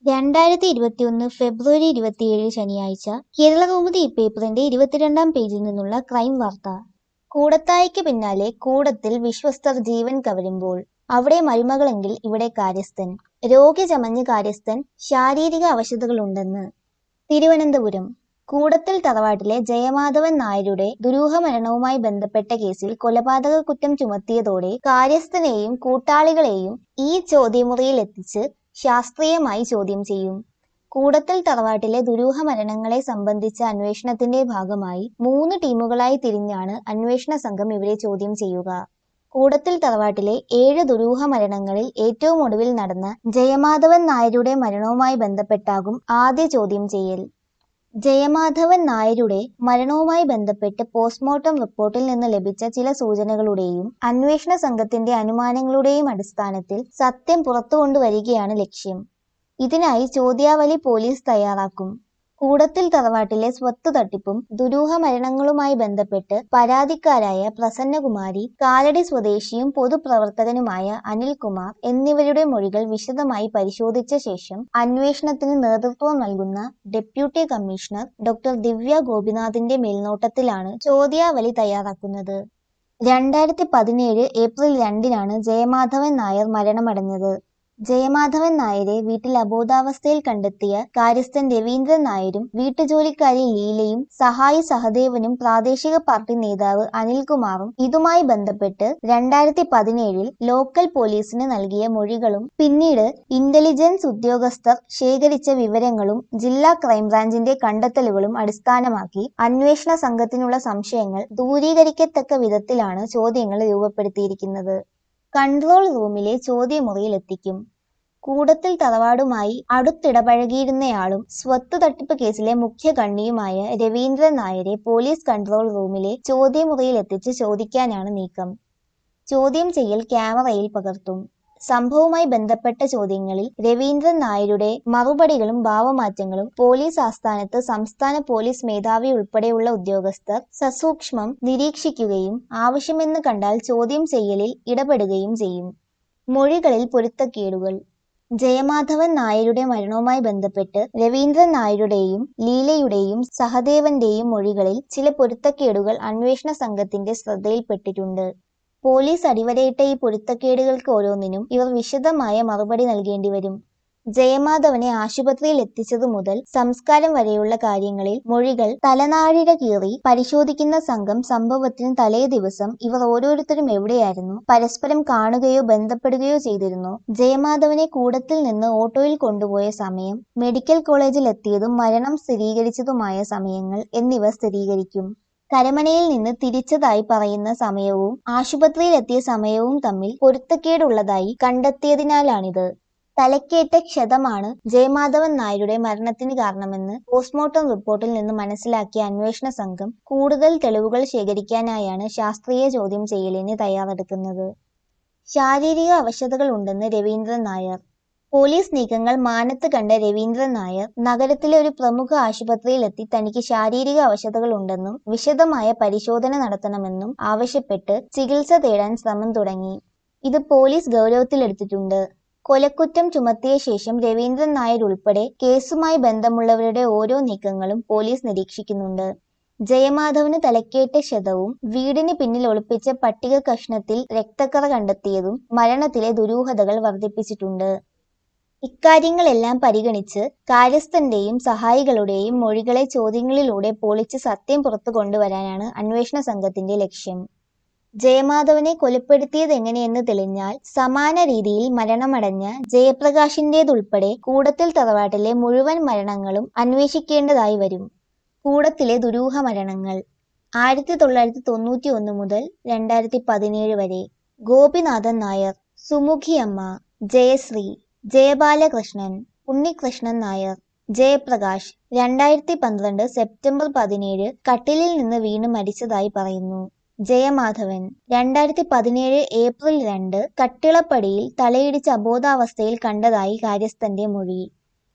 രണ്ടായിരത്തി ഇരുപത്തിയൊന്ന് ഫെബ്രുവരി ഇരുപത്തിയേഴ് ശനിയാഴ്ച കേരളകൗമുദി പേപ്പറിന്റെ ഇരുപത്തിരണ്ടാം പേജിൽ നിന്നുള്ള ക്രൈം വാർത്ത കൂടത്തായിക്ക് പിന്നാലെ കൂടത്തിൽ വിശ്വസ്തർ ജീവൻ കവരുമ്പോൾ അവിടെ മരുമകളെങ്കിൽ ഇവിടെ കാര്യസ്ഥൻ രോഗി ചമഞ്ഞ് കാര്യസ്ഥൻ ശാരീരിക അവശതകളുണ്ടെന്ന് തിരുവനന്തപുരം കൂടത്തിൽ തറവാട്ടിലെ ജയമാധവൻ നായരുടെ ദുരൂഹമരണവുമായി ബന്ധപ്പെട്ട കേസിൽ കൊലപാതക കുറ്റം ചുമത്തിയതോടെ കാര്യസ്ഥനെയും കൂട്ടാളികളെയും ഈ ചോദ്യമുറിയിൽ എത്തിച്ച് ശാസ്ത്രീയമായി ചോദ്യം ചെയ്യും കൂടത്തിൽ തറവാട്ടിലെ ദുരൂഹ മരണങ്ങളെ സംബന്ധിച്ച അന്വേഷണത്തിന്റെ ഭാഗമായി മൂന്ന് ടീമുകളായി തിരിഞ്ഞാണ് അന്വേഷണ സംഘം ഇവരെ ചോദ്യം ചെയ്യുക കൂടത്തിൽ തറവാട്ടിലെ ഏഴ് ദുരൂഹ മരണങ്ങളിൽ ഏറ്റവും ഒടുവിൽ നടന്ന ജയമാധവൻ നായരുടെ മരണവുമായി ബന്ധപ്പെട്ടാകും ആദ്യ ചോദ്യം ചെയ്യൽ ജയമാധവൻ നായരുടെ മരണവുമായി ബന്ധപ്പെട്ട് പോസ്റ്റ്മോർട്ടം റിപ്പോർട്ടിൽ നിന്ന് ലഭിച്ച ചില സൂചനകളുടെയും അന്വേഷണ സംഘത്തിന്റെ അനുമാനങ്ങളുടെയും അടിസ്ഥാനത്തിൽ സത്യം പുറത്തു കൊണ്ടുവരികയാണ് ലക്ഷ്യം ഇതിനായി ചോദ്യാവലി പോലീസ് തയ്യാറാക്കും കൂടത്തിൽ തറവാട്ടിലെ സ്വത്ത് തട്ടിപ്പും ദുരൂഹ മരണങ്ങളുമായി ബന്ധപ്പെട്ട് പരാതിക്കാരായ പ്രസന്നകുമാരി കാലടി സ്വദേശിയും പൊതുപ്രവർത്തകനുമായ അനിൽകുമാർ എന്നിവരുടെ മൊഴികൾ വിശദമായി പരിശോധിച്ച ശേഷം അന്വേഷണത്തിന് നേതൃത്വം നൽകുന്ന ഡെപ്യൂട്ടി കമ്മീഷണർ ഡോക്ടർ ദിവ്യ ഗോപിനാഥിന്റെ മേൽനോട്ടത്തിലാണ് ചോദ്യാവലി തയ്യാറാക്കുന്നത് രണ്ടായിരത്തി പതിനേഴ് ഏപ്രിൽ രണ്ടിനാണ് ജയമാധവൻ നായർ മരണമടഞ്ഞത് ജയമാധവൻ നായരെ വീട്ടിൽ അബോധാവസ്ഥയിൽ കണ്ടെത്തിയ കാര്യസ്ഥൻ രവീന്ദ്രൻ നായരും വീട്ടുജോലിക്കാരി ലീലയും സഹായി സഹദേവനും പ്രാദേശിക പാർട്ടി നേതാവ് അനിൽകുമാറും ഇതുമായി ബന്ധപ്പെട്ട് രണ്ടായിരത്തി പതിനേഴിൽ ലോക്കൽ പോലീസിന് നൽകിയ മൊഴികളും പിന്നീട് ഇന്റലിജൻസ് ഉദ്യോഗസ്ഥർ ശേഖരിച്ച വിവരങ്ങളും ജില്ലാ ക്രൈംബ്രാഞ്ചിന്റെ കണ്ടെത്തലുകളും അടിസ്ഥാനമാക്കി അന്വേഷണ സംഘത്തിനുള്ള സംശയങ്ങൾ ദൂരീകരിക്കത്തക്ക വിധത്തിലാണ് ചോദ്യങ്ങൾ രൂപപ്പെടുത്തിയിരിക്കുന്നത് കൺട്രോൾ റൂമിലെ ചോദ്യമുറിയിൽ എത്തിക്കും കൂടത്തിൽ തറവാടുമായി അടുത്തിടപഴകിയിരുന്നയാളും സ്വത്ത് തട്ടിപ്പ് കേസിലെ മുഖ്യ കണ്ണിയുമായ രവീന്ദ്രൻ നായരെ പോലീസ് കൺട്രോൾ റൂമിലെ ചോദ്യമുറിയിൽ എത്തിച്ച് ചോദിക്കാനാണ് നീക്കം ചോദ്യം ചെയ്യൽ ക്യാമറയിൽ പകർത്തും സംഭവവുമായി ബന്ധപ്പെട്ട ചോദ്യങ്ങളിൽ രവീന്ദ്രൻ നായരുടെ മറുപടികളും ഭാവമാറ്റങ്ങളും പോലീസ് ആസ്ഥാനത്ത് സംസ്ഥാന പോലീസ് മേധാവി ഉൾപ്പെടെയുള്ള ഉദ്യോഗസ്ഥർ സസൂക്ഷ്മം നിരീക്ഷിക്കുകയും ആവശ്യമെന്ന് കണ്ടാൽ ചോദ്യം ചെയ്യലിൽ ഇടപെടുകയും ചെയ്യും മൊഴികളിൽ പൊരുത്തക്കേടുകൾ ജയമാധവൻ നായരുടെ മരണവുമായി ബന്ധപ്പെട്ട് രവീന്ദ്രൻ നായരുടെയും ലീലയുടെയും സഹദേവന്റെയും മൊഴികളിൽ ചില പൊരുത്തക്കേടുകൾ അന്വേഷണ സംഘത്തിന്റെ ശ്രദ്ധയിൽപ്പെട്ടിട്ടുണ്ട് പോലീസ് അടിവരയിട്ട ഈ പൊരുത്തക്കേടുകൾക്ക് ഓരോന്നിനും ഇവർ വിശദമായ മറുപടി നൽകേണ്ടി വരും ജയമാധവനെ ആശുപത്രിയിൽ എത്തിച്ചതു മുതൽ സംസ്കാരം വരെയുള്ള കാര്യങ്ങളിൽ മൊഴികൾ തലനാഴിക കീറി പരിശോധിക്കുന്ന സംഘം സംഭവത്തിന് തലേ ദിവസം ഇവർ ഓരോരുത്തരും എവിടെയായിരുന്നു പരസ്പരം കാണുകയോ ബന്ധപ്പെടുകയോ ചെയ്തിരുന്നു ജയമാധവനെ കൂടത്തിൽ നിന്ന് ഓട്ടോയിൽ കൊണ്ടുപോയ സമയം മെഡിക്കൽ കോളേജിൽ എത്തിയതും മരണം സ്ഥിരീകരിച്ചതുമായ സമയങ്ങൾ എന്നിവ സ്ഥിരീകരിക്കും കരമനയിൽ നിന്ന് തിരിച്ചതായി പറയുന്ന സമയവും ആശുപത്രിയിൽ എത്തിയ സമയവും തമ്മിൽ പൊരുത്തക്കേടുള്ളതായി കണ്ടെത്തിയതിനാലാണിത് തലക്കേറ്റ ക്ഷതമാണ് ജയമാധവൻ നായരുടെ മരണത്തിന് കാരണമെന്ന് പോസ്റ്റ്മോർട്ടം റിപ്പോർട്ടിൽ നിന്ന് മനസ്സിലാക്കിയ അന്വേഷണ സംഘം കൂടുതൽ തെളിവുകൾ ശേഖരിക്കാനായാണ് ശാസ്ത്രീയ ചോദ്യം ചെയ്യലിന് തയ്യാറെടുക്കുന്നത് ശാരീരിക അവശതകൾ ഉണ്ടെന്ന് രവീന്ദ്രൻ നായർ പോലീസ് നീക്കങ്ങൾ മാനത്ത് കണ്ട രവീന്ദ്രൻ നായർ നഗരത്തിലെ ഒരു പ്രമുഖ ആശുപത്രിയിലെത്തി തനിക്ക് ശാരീരിക അവശതകൾ ഉണ്ടെന്നും വിശദമായ പരിശോധന നടത്തണമെന്നും ആവശ്യപ്പെട്ട് ചികിത്സ തേടാൻ ശ്രമം തുടങ്ങി ഇത് പോലീസ് ഗൗരവത്തിലെടുത്തിട്ടുണ്ട് കൊലക്കുറ്റം ചുമത്തിയ ശേഷം രവീന്ദ്രൻ നായർ ഉൾപ്പെടെ കേസുമായി ബന്ധമുള്ളവരുടെ ഓരോ നീക്കങ്ങളും പോലീസ് നിരീക്ഷിക്കുന്നുണ്ട് ജയമാധവന് തലക്കേറ്റ ക്ഷതവും വീടിന് പിന്നിൽ ഒളിപ്പിച്ച പട്ടിക കഷ്ണത്തിൽ രക്തക്കറ കണ്ടെത്തിയതും മരണത്തിലെ ദുരൂഹതകൾ വർദ്ധിപ്പിച്ചിട്ടുണ്ട് ഇക്കാര്യങ്ങളെല്ലാം പരിഗണിച്ച് കാര്യസ്ഥന്റെയും സഹായികളുടെയും മൊഴികളെ ചോദ്യങ്ങളിലൂടെ പൊളിച്ച് സത്യം പുറത്തു കൊണ്ടുവരാനാണ് അന്വേഷണ സംഘത്തിന്റെ ലക്ഷ്യം ജയമാധവനെ കൊലപ്പെടുത്തിയത് എങ്ങനെയെന്ന് തെളിഞ്ഞാൽ സമാന രീതിയിൽ മരണമടഞ്ഞ ജയപ്രകാശിന്റേതുൾപ്പെടെ കൂടത്തിൽ തറവാട്ടിലെ മുഴുവൻ മരണങ്ങളും അന്വേഷിക്കേണ്ടതായി വരും കൂടത്തിലെ ദുരൂഹ മരണങ്ങൾ ആയിരത്തി തൊള്ളായിരത്തി തൊണ്ണൂറ്റി ഒന്ന് മുതൽ രണ്ടായിരത്തി പതിനേഴ് വരെ ഗോപിനാഥൻ നായർ സുമുഖിയമ്മ ജയശ്രീ ജയബാലകൃഷ്ണൻ ഉണ്ണികൃഷ്ണൻ നായർ ജയപ്രകാശ് രണ്ടായിരത്തി പന്ത്രണ്ട് സെപ്റ്റംബർ പതിനേഴ് കട്ടിലിൽ നിന്ന് വീണ് മരിച്ചതായി പറയുന്നു ജയമാധവൻ രണ്ടായിരത്തി പതിനേഴ് ഏപ്രിൽ രണ്ട് കട്ടിളപ്പടിയിൽ തലയിടിച്ച് അബോധാവസ്ഥയിൽ കണ്ടതായി കാര്യസ്ഥന്റെ മൊഴി